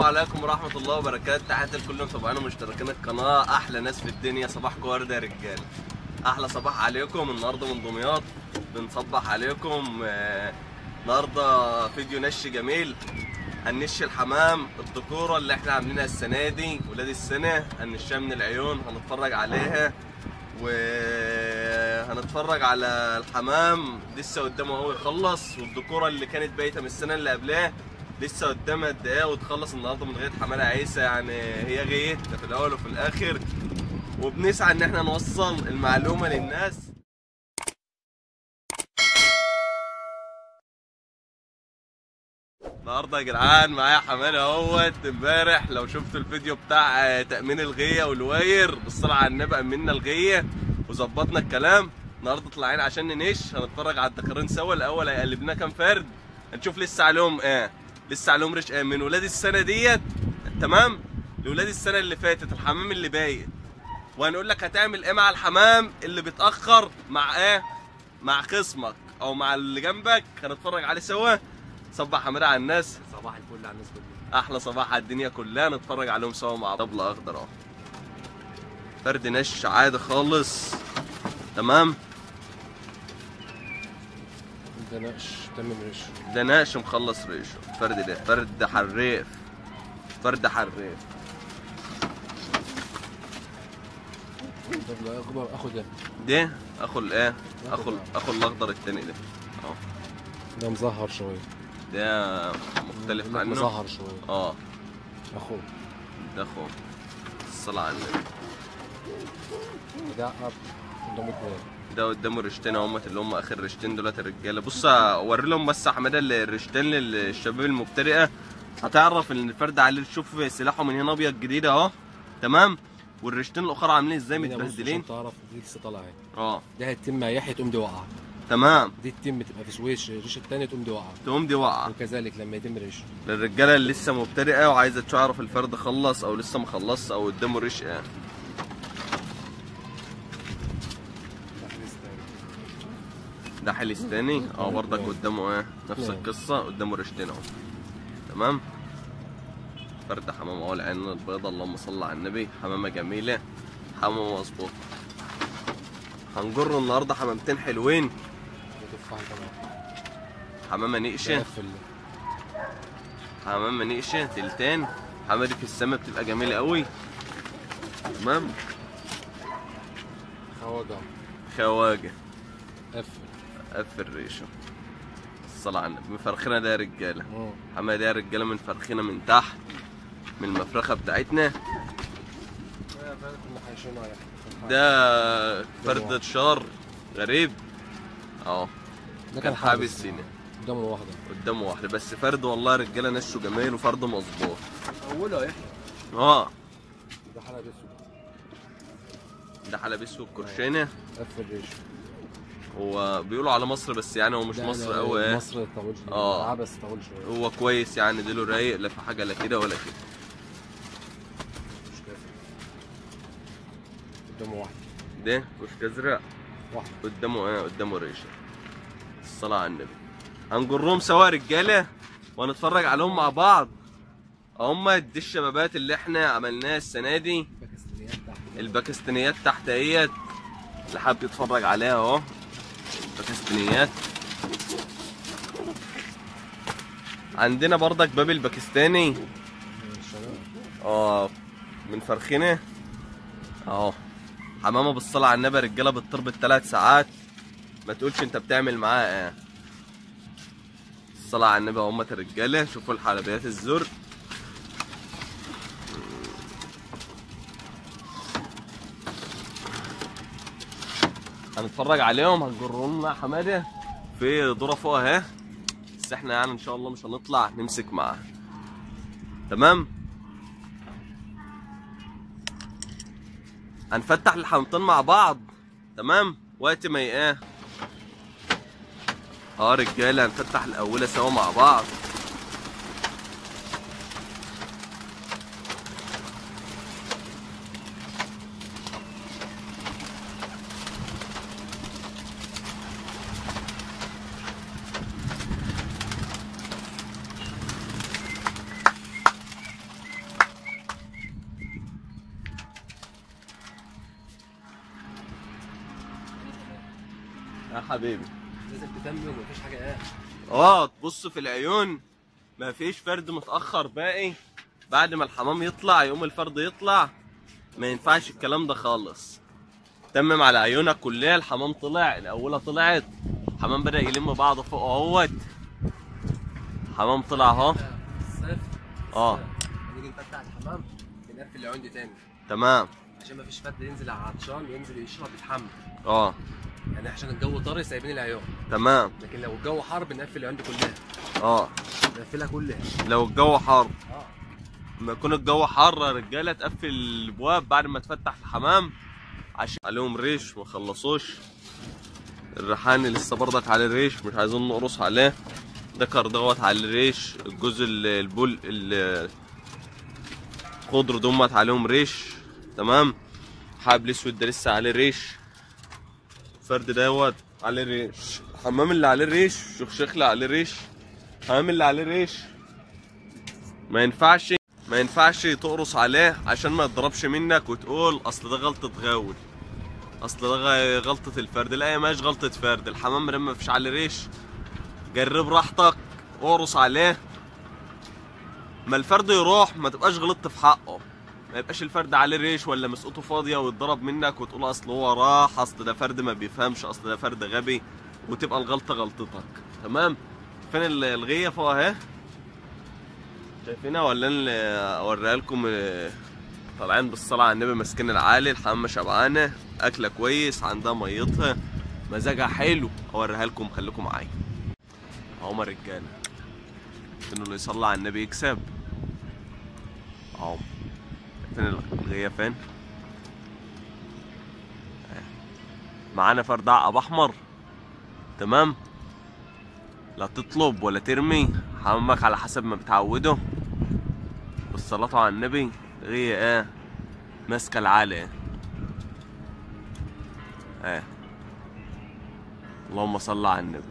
عليكم ورحمة الله وبركاته تحياتي لكل متابعينا ومشتركين القناة أحلى ناس في الدنيا صباحكم وردة يا رجالة أحلى صباح عليكم النهاردة من دمياط بنصبح عليكم آه، النهاردة فيديو نش جميل هنش الحمام الدكورة اللي احنا عاملينها السنة دي ولاد السنة هنشها من العيون هنتفرج عليها وهنتفرج على الحمام لسه قدامه هو يخلص والدكورة اللي كانت بايتة من السنة اللي قبلها لسه قدامها دقايق وتخلص النهارده من غير حماده عيسى يعني هي غيت في الاول وفي الاخر وبنسعى ان احنا نوصل المعلومه للناس النهارده يا جدعان معايا حماده اهوت امبارح لو شفتوا الفيديو بتاع آه، تامين الغيه والواير بالصلاه على النبي امنا الغيه وظبطنا الكلام النهارده طالعين عشان ننش هنتفرج على الدكارين سوا الاول هيقلب لنا كام فرد هنشوف لسه عليهم ايه لسه عليهم رش آه، من ولاد السنه ديت تمام لولاد السنه اللي فاتت الحمام اللي بايت وهنقول لك هتعمل ايه مع الحمام اللي بيتاخر مع ايه مع خصمك او مع اللي جنبك هنتفرج عليه سوا صبح حماده على الناس صباح الفل على الناس كلها احلى صباح على الدنيا كلها نتفرج عليهم سوا مع طبلة اخضر اهو فرد نش عادي خالص تمام ده نقش تمام ريش ده ناقش مخلص ريشه فرد ده فرد حريف فرد حريف طب لا اكبر اخد ده ده اخو الايه اخو اخو الاخضر التاني ده اهو ده مزهر شويه ده مختلف لا، عنه مزهر شويه اه اخوه ده اخو الصلاة على النبي ده اب قدامه اتنين ده قدامه رشتين اهمت اللي هم اخر رشتين دولت الرجاله بص اوري لهم بس يا حماده الرشتين للشباب المبتدئه هتعرف ان الفرد عليه تشوف سلاحه من هنا ابيض جديد اهو تمام والرشتين الاخرى عاملين ازاي هنا بص متبهدلين عشان تعرف دي لسه طالعه اهي اه ده هتتم يحيى تقوم دي واقعه تمام دي التم تبقى في سويش الريش التاني تقوم دي واقعه تقوم دي واقعه وكذلك لما يتم ريش للرجاله اللي لسه مبتدئه وعايزه تعرف الفرد خلص او لسه ما خلصش او قدامه ريش ايه ده حليستاني اه برضك قدامه ايه نفس نعم. القصه قدامه ريشتين اهو تمام فرد حمامه اهو العين البيضاء اللهم صل على النبي حمامه جميله حمامه مظبوط هنجر النهارده حمامتين حلوين تفاح كمان حمامه ده نقشه قفل حمامه نقشه تلتين حمامه في السماء بتبقى جميله قوي تمام خواجه خواجه قفل قفل ريشه الصلاة على النبي مفرخنا ده يا رجاله مم. حماده ده يا رجاله من فرخنا من تحت من المفرخه بتاعتنا ده فعلا كنا عايشين على ده فرد شار غريب اه ده كان حابس سينا قدامه واحده قدامه واحده بس فرد والله يا رجاله نشه جميل وفرد مظبوط اوله يحيى اه ده حلقه اسود ده حلبس والكرشينه قفل ريش هو بيقولوا على مصر بس يعني هو مش لا، مصر لا، قوي ايه مصر طول شويه آه. عبس طول شويه هو كويس يعني ديله رايق لا في حاجه لا كده ولا كده مش كده قدامه واحده ده كشك ازرق واحده قدامه ايه قدامه ريشه الصلاة على النبي هنجرهم سوا يا رجالة وهنتفرج عليهم مع بعض هما دي الشبابات اللي احنا عملناها السنة دي باكستانيات تحت الباكستانيات تحت اهيت اللي حابب يتفرج عليها اهو باكستانيات عندنا برضك باب الباكستاني الشباب اه من فرخنه اهو حمامه بالصلاه على النبي يا رجاله بتطير بالثلاث ساعات ما تقولش انت بتعمل معاه ايه الصلاه على النبي اهمت الرجاله شوفوا الحلبيات الزرق هنتفرج عليهم هنجرهم مع حماده في ذره فوق اهي بس احنا يعني ان شاء الله مش هنطلع نمسك معاه تمام هنفتح الحمامتين مع بعض تمام وقت ما ايه اه رجاله هنفتح الاولى سوا مع بعض يا حبيبي لازم تكمل مفيش حاجه ايه اه تبص في العيون ما فيش فرد متاخر باقي بعد ما الحمام يطلع يوم الفرد يطلع ما ينفعش الكلام ده خالص تمم على عيونك كلها الحمام طلع الاولى طلعت الحمام بدا يلم بعضه فوق اهوت الحمام طلع اهو الصيف اه نيجي نفتح الحمام بنقفل العيون دي تاني تمام عشان مفيش فرد ينزل عطشان ينزل يشرب يتحمل اه يعني عشان الجو طري سايبين العيون تمام لكن لو الجو حر بنقفل العيون دي كلها اه بنقفلها كلها لو الجو حر اه لما يكون الجو حر يا رجاله تقفل الابواب بعد ما تفتح الحمام عشان عليهم ريش ما خلصوش الريحان لسه برضك عليه ريش مش عايزين نقرص عليه ذكر دوت على الريش الجزء ال- البول ال- الخضر دمت عليهم ريش تمام حبل اسود ده لسه عليه ريش فرد دوت عليه ريش الحمام اللي عليه ريش شخشخ اللي عليه ريش الحمام اللي عليه ريش ما ينفعش ما ينفعش تقرص عليه عشان ما يضربش منك وتقول اصل ده غلطة غاول اصل ده غ- غلطة الفرد لا هي ماش غلطة فرد الحمام لما مفيش عليه ريش جرب راحتك اقرص عليه ما الفرد يروح ما تبقاش غلطت في حقه ما يبقاش الفرد عليه ريش ولا مسقوطه فاضيه ويتضرب منك وتقول اصل هو راح اصل ده فرد ما بيفهمش اصل ده فرد غبي وتبقى الغلطه غلطتك تمام فين ال- الغيه فوق اهي شايفينها ولا أنا اللي اوريها لكم آه، طالعين بالصلاة على النبي ماسكين العالي الحمامة شبعانة أكلة كويس عندها ميتها مزاجها حلو أوريها لكم خليكم معايا هما رجالة إنه اللي يصلي على النبي يكسب أهو فين الغية فين؟ آه. معانا فرد عقب أحمر تمام لا تطلب ولا ترمي حمامك على حسب ما بتعوده والصلاة على النبي غية ايه ماسكة العالي ايه اللهم صل على النبي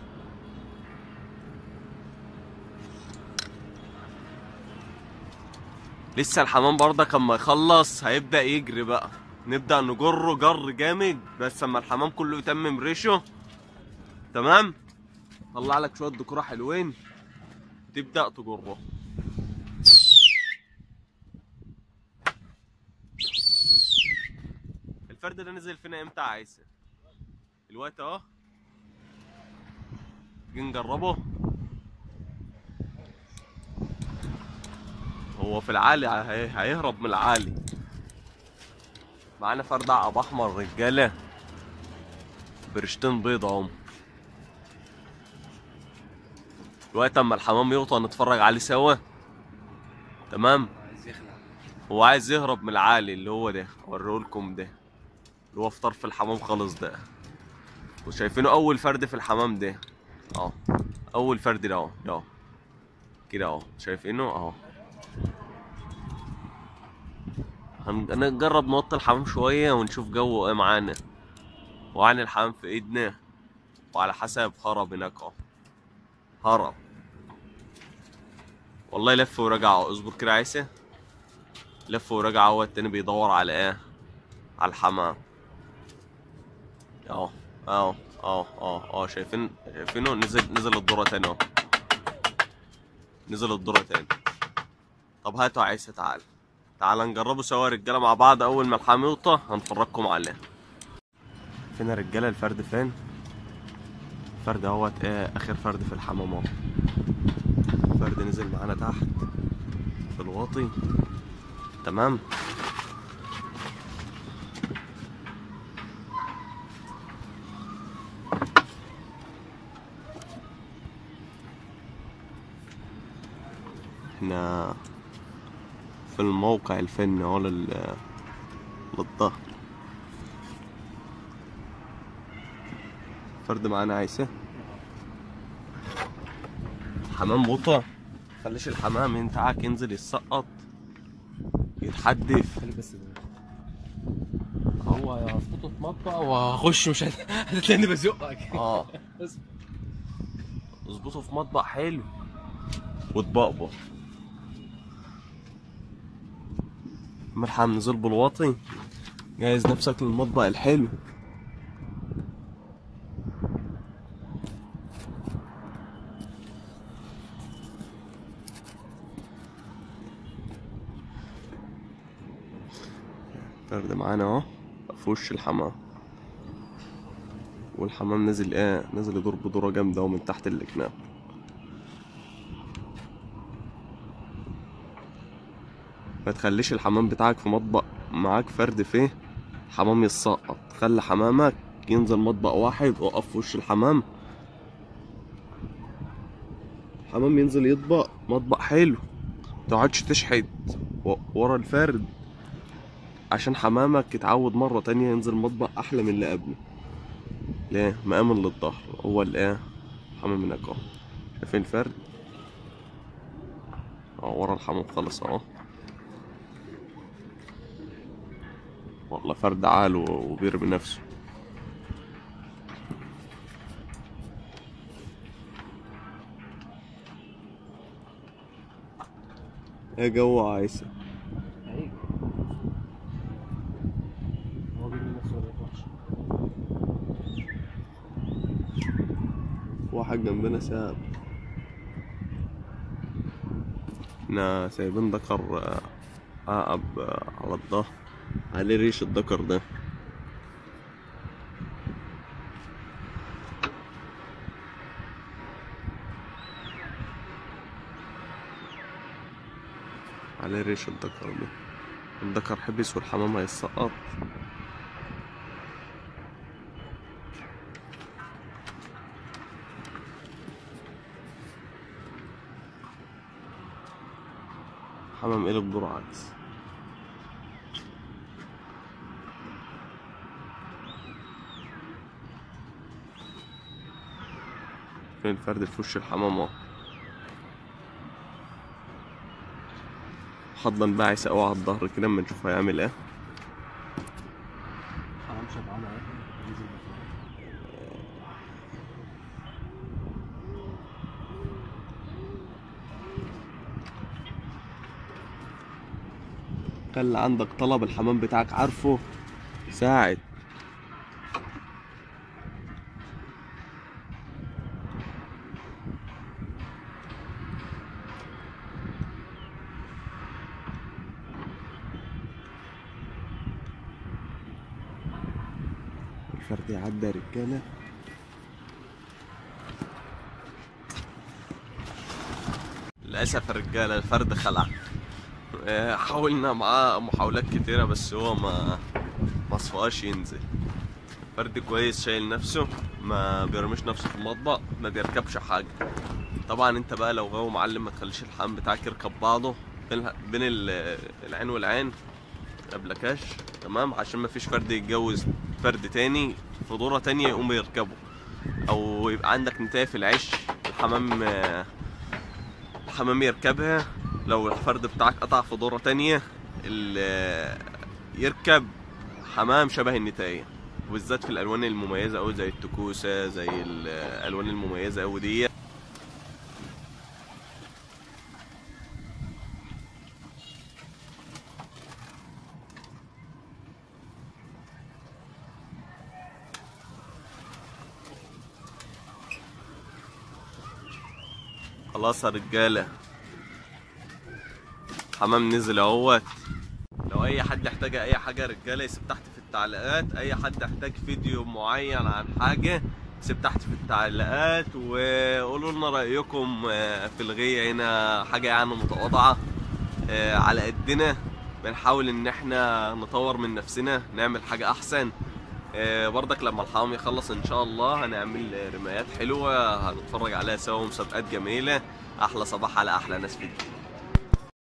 لسه الحمام برضك اما يخلص هيبدأ يجري بقى نبدأ نجره جر جامد بس اما الحمام كله يتمم ريشه تمام طلع لك شويه دكوره حلوين تبدا تجره الفرد ده نزل فينا امتى يا عيسى الوقت اهو نيجي نجربه هو في العالي هي- هيهرب من العالي معانا فرد عقب احمر رجاله برشتين بيضة اهم الوقت اما الحمام يوطى نتفرج عليه سوا تمام عايز يخلع هو عايز يهرب من العالي اللي هو ده اوريهولكم ده اللي هو في طرف الحمام خالص ده وشايفينه اول فرد في الحمام ده اه اول فرد ده اهو ده اهو كده اهو شايفينه اهو هن- هنجرب نوطي الحمام شوية ونشوف جوه ايه معانا وعن الحمام في ايدنا وعلى حسب هرب هناك اهو هرب والله لف ورجع اهو اصبر كده يا عيسى لف ورجع هو التاني بيدور على ايه على الحمام اهو اهو اهو اهو اهو شايفين شايفينه نزل نزل الدورة تاني اهو نزل الدورة تاني طب هاتوا يا عيسى تعال تعال نجربه سوا يا رجاله مع بعض اول ما الحمام يوطى هنفرجكم عليه فين يا رجاله الفرد فين الفرد اهوت ايه اخر فرد في الحمام اهو فرد نزل معانا تحت في الواطي تمام احنا في الموقع الفني اهو لل للظهر فرد معانا عيسى حمام بوطة خليش الحمام انت عاك ينزل يسقط يتحدف خلي بس ده هو هظبطه في مطبخ وهخش مش هت- هتلاقيني بزقك اه بس. اظبطه في مطبخ حلو وتبقبق ملحم نزل بالواطي جهز نفسك للمطبخ الحلو فرد معانا اهو في وش الحمام والحمام نزل ايه نزل يدور بدورة جامدة اهو من تحت الجناب ما تخليش الحمام بتاعك في مطبق معاك فرد فيه حمام يتسقط خلي حمامك ينزل مطبق واحد وقف في وش الحمام حمام ينزل يطبق مطبق حلو متقعدش تشحت و- ورا الفرد عشان حمامك يتعود مرة تانية ينزل مطبق أحلى من اللي قبله ليه؟ مأمن للظهر هو الإيه؟ حمام هناك أهو شايفين الفرد؟ أهو ورا الحمام خالص أهو والله فرد عال و- وبيرمي نفسه يا جو عايسة هيجي هو بيجي نفسه ولا يطلعش واحد جنبنا ساب احنا سايبين ذكر آه، عقب آه، على الظهر عليه ريش الذكر ده عليه ريش الذكر ده الذكر حبس والحمام هيسقط حمام قلب دور عكس فين الفرد في وش الحمام اهو حضن بقى يسقوه على الظهر كده اما نشوف هيعمل ايه حرام شبعان اهي نزل بطنه. خلي عندك طلب الحمام بتاعك عارفه ساعد الفرد يعدى يا رجاله للاسف يا رجاله الفرد خلع آه، حاولنا معاه محاولات كتيرة بس هو ما ما صفقاش ينزل فرد كويس شايل نفسه ما بيرميش نفسه في المطبق ما بيركبش حاجة طبعا انت بقى لو غاوي معلم ما تخليش الحمام بتاعك يركب بعضه بين بين ال- العين والعين قبلكاش تمام عشان ما فيش فرد يتجوز فرد تاني في دورة تانية يقوم يركبه او يبقى عندك نتاية في العش الحمام آه، الحمام يركبها لو الفرد بتاعك قطع في دورة تانية ال- يركب حمام شبه النتاية وبالذات في الالوان المميزة اوي زي التكوسة زي الالوان المميزة اوي دي خلاص يا رجالة حمام نزل اهوت لو اي حد احتاج اي حاجه يا رجاله يسيب تحت في التعليقات اي حد احتاج فيديو معين عن حاجه سيب تحت في التعليقات وقولوا لنا رايكم آه، في الغيه هنا حاجه يعني متواضعه آه، على قدنا بنحاول ان احنا نطور من نفسنا نعمل حاجه احسن آه، برضك لما الحمام يخلص ان شاء الله هنعمل رمايات حلوه هنتفرج عليها سوا ومسابقات جميله احلى صباح على احلى ناس في الدنيا